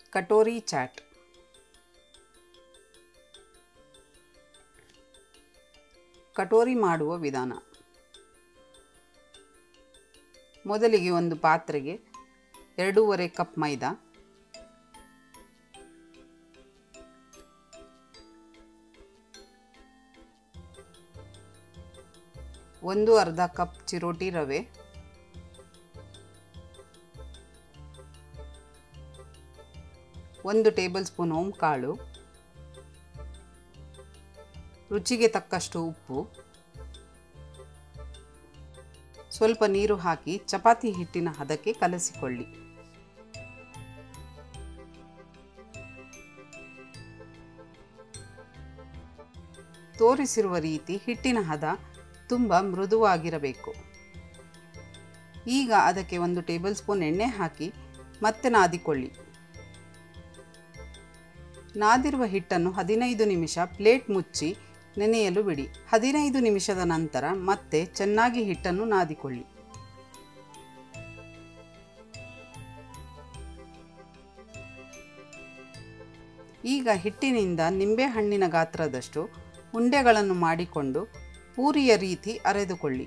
katori chat katori ಮಾಡುವ ವಿಧಾನ ಮೊದಲಿಗೆ ಒಂದು ಪಾತ್ರೆಗೆ ಎರಡೂವರೆ ಕಪ್ ಮೈದಾ ಒಂದು ಅರ್ಧ ಕಪ್ ಚಿರೋಟಿ ರವೆ ಒಂದು ಟೇಬಲ್ ಸ್ಪೂನ್ ಓಂ ಕಾಳು ರುಚಿಗೆ ತಕ್ಕಷ್ಟು ಉಪ್ಪು ಸ್ವಲ್ಪ ನೀರು ಹಾಕಿ ಚಪಾತಿ ಹಿಟ್ಟಿನ ಹದಕ್ಕೆ ಕಲಸಿಕೊಳ್ಳಿ ತೋರಿಸಿರುವ ರೀತಿ ಹಿಟ್ಟಿನ ಹದ ತುಂಬ ಮೃದುವಾಗಿರಬೇಕು ಈಗ ಅದಕ್ಕೆ ಒಂದು ಟೇಬಲ್ ಸ್ಪೂನ್ ಎಣ್ಣೆ ಹಾಕಿ ಮತ್ತೆ ನಾದಿಕೊಳ್ಳಿ ನಾದಿರುವ ಹಿಟ್ಟನ್ನು ಹದಿನೈದು ನಿಮಿಷ ಪ್ಲೇಟ್ ಮುಚ್ಚಿ ನೆನೆಯಲು ಬಿಡಿ ಹದಿನೈದು ನಿಮಿಷದ ನಂತರ ಮತ್ತೆ ಚೆನ್ನಾಗಿ ಹಿಟ್ಟನ್ನು ನಾದಿಕೊಳ್ಳಿ ಈಗ ಹಿಟ್ಟಿನಿಂದ ನಿಂಬೆಹಣ್ಣಿನ ಗಾತ್ರದಷ್ಟು ಉಂಡೆಗಳನ್ನು ಮಾಡಿಕೊಂಡು ಪೂರಿಯ ರೀತಿ ಅರೆದುಕೊಳ್ಳಿ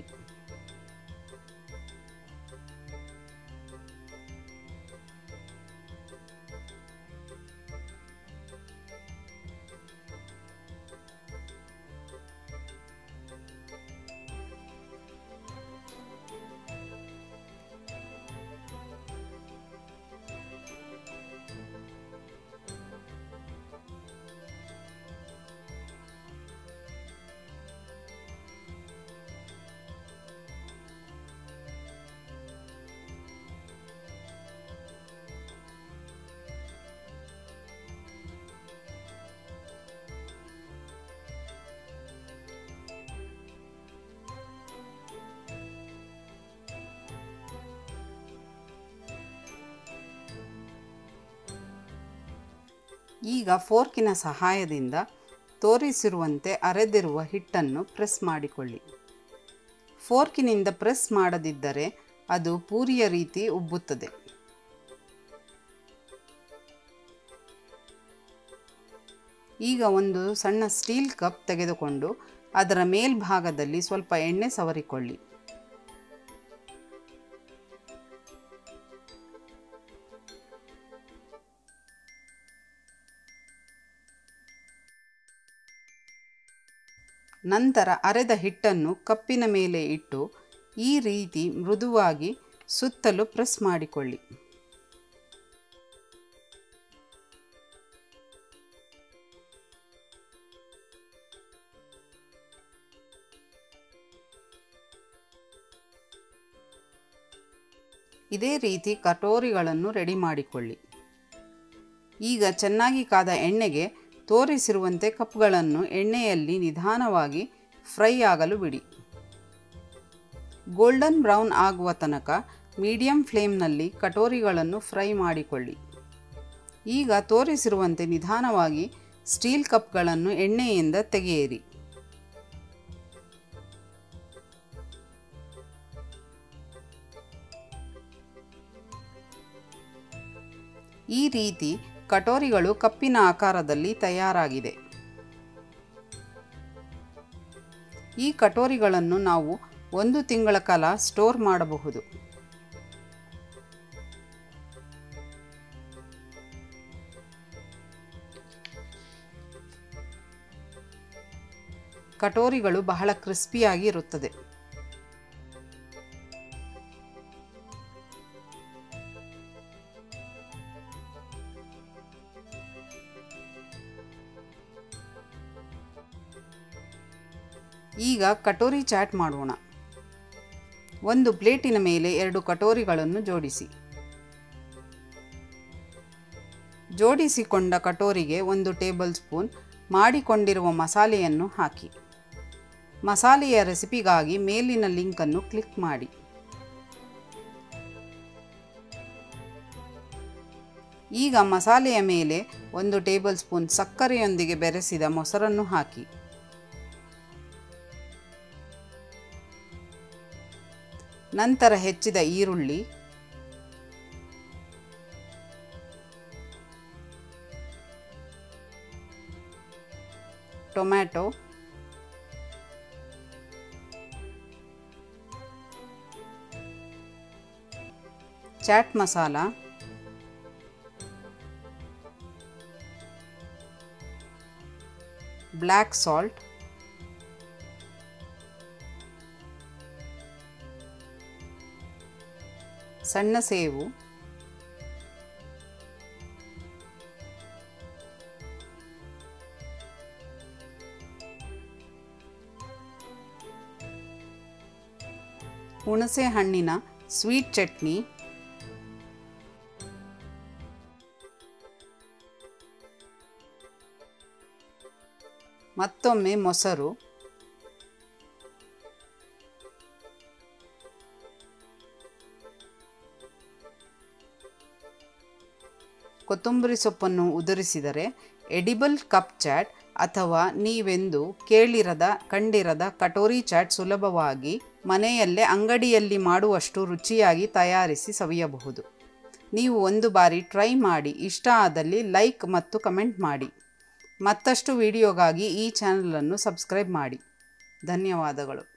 ಈಗ ಫೋರ್ಕಿನ ಸಹಾಯದಿಂದ ತೋರಿಸಿರುವಂತೆ ಅರೆದಿರುವ ಹಿಟ್ಟನ್ನು ಪ್ರೆಸ್ ಮಾಡಿಕೊಳ್ಳಿ ಫೋರ್ಕಿನಿಂದ ಪ್ರೆಸ್ ಮಾಡದಿದ್ದರೆ ಅದು ಪೂರಿಯ ರೀತಿ ಉಬ್ಬುತ್ತದೆ ಈಗ ಒಂದು ಸಣ್ಣ ಸ್ಟೀಲ್ ಕಪ್ ತೆಗೆದುಕೊಂಡು ಅದರ ಮೇಲ್ಭಾಗದಲ್ಲಿ ಸ್ವಲ್ಪ ಎಣ್ಣೆ ಸವರಿಕೊಳ್ಳಿ ನಂತರ ಅರೆದ ಹಿಟ್ಟನ್ನು ಕಪ್ಪಿನ ಮೇಲೆ ಇಟ್ಟು ಈ ರೀತಿ ಮೃದುವಾಗಿ ಸುತ್ತಲೂ ಪ್ರೆಸ್ ಮಾಡಿಕೊಳ್ಳಿ ಇದೇ ರೀತಿ ಕಟೋರಿಗಳನ್ನು ರೆಡಿ ಮಾಡಿಕೊಳ್ಳಿ ಈಗ ಚೆನ್ನಾಗಿ ಕಾದ ಎಣ್ಣೆಗೆ ತೋರಿಸಿರುವಂತೆ ಕಪ್ಗಳನ್ನು ಎಣ್ಣೆಯಲ್ಲಿ ನಿಧಾನವಾಗಿ ಫ್ರೈ ಆಗಲು ಬಿಡಿ ಗೋಲ್ಡನ್ ಬ್ರೌನ್ ಆಗುವ ತನಕ ಮೀಡಿಯಂ ಫ್ಲೇಮ್ನಲ್ಲಿ ಕಟೋರಿಗಳನ್ನು ಫ್ರೈ ಮಾಡಿಕೊಳ್ಳಿ ಈಗ ತೋರಿಸಿರುವಂತೆ ನಿಧಾನವಾಗಿ ಸ್ಟೀಲ್ ಕಪ್ಗಳನ್ನು ಎಣ್ಣೆಯಿಂದ ತೆಗೆಯಿರಿ ಈ ರೀತಿ ಕಟೋರಿಗಳು ಕಪ್ಪಿನ ಆಕಾರದಲ್ಲಿ ತಯಾರಾಗಿದೆ ಈ ಕಟೋರಿಗಳನ್ನು ನಾವು ಒಂದು ತಿಂಗಳ ಕಾಲ ಸ್ಟೋರ್ ಮಾಡಬಹುದು ಕಟೋರಿಗಳು ಬಹಳ ಕ್ರಿಸ್ಪಿಯಾಗಿ ಇರುತ್ತದೆ ಈಗ ಕಟೋರಿ ಚಾಟ್ ಮಾಡೋಣ ಒಂದು ಪ್ಲೇಟಿನ ಮೇಲೆ ಎರಡು ಕಟೋರಿಗಳನ್ನು ಜೋಡಿಸಿ ಜೋಡಿಸಿಕೊಂಡ ಕಟೋರಿಗೆ ಒಂದು ಟೇಬಲ್ ಸ್ಪೂನ್ ಮಾಡಿಕೊಂಡಿರುವ ಮಸಾಲೆಯನ್ನು ಹಾಕಿ ಮಸಾಲೆಯ ರೆಸಿಪಿಗಾಗಿ ಮೇಲಿನ ಲಿಂಕನ್ನು ಕ್ಲಿಕ್ ಮಾಡಿ ಈಗ ಮಸಾಲೆಯ ಮೇಲೆ ಒಂದು ಟೇಬಲ್ ಸ್ಪೂನ್ ಸಕ್ಕರೆಯೊಂದಿಗೆ ಬೆರೆಸಿದ ಮೊಸರನ್ನು ಹಾಕಿ ನಂತರ ಹೆಚ್ಚಿದ ಈರುಳ್ಳಿ tomato chaat masala black salt ಸಣ್ಣ ಸೇವು ಹುಣಸೆ ಹಣ್ಣಿನ ಸ್ವೀಟ್ ಚಟ್ನಿ ಮತ್ತೊಮ್ಮೆ ಮೊಸರು ಕೊತ್ತಂಬರಿ ಸೊಪ್ಪನ್ನು ಉದುರಿಸಿದರೆ ಎಡಿಬಲ್ ಕಪ್ ಚಾಟ್ ಅಥವಾ ನೀವೆಂದು ಕೇಳಿರದ ಕಂಡಿರದ ಕಟೋರಿ ಚಾಟ್ ಸುಲಭವಾಗಿ ಮನೆಯಲ್ಲೇ ಅಂಗಡಿಯಲ್ಲಿ ಮಾಡುವಷ್ಟು ರುಚಿಯಾಗಿ ತಯಾರಿಸಿ ಸವಿಯಬಹುದು ನೀವು ಒಂದು ಬಾರಿ ಟ್ರೈ ಮಾಡಿ ಇಷ್ಟ ಆದಲ್ಲಿ ಲೈಕ್ ಮತ್ತು ಕಮೆಂಟ್ ಮಾಡಿ ಮತ್ತಷ್ಟು ವಿಡಿಯೋಗಾಗಿ ಈ ಚಾನಲನ್ನು ಸಬ್ಸ್ಕ್ರೈಬ್ ಮಾಡಿ ಧನ್ಯವಾದಗಳು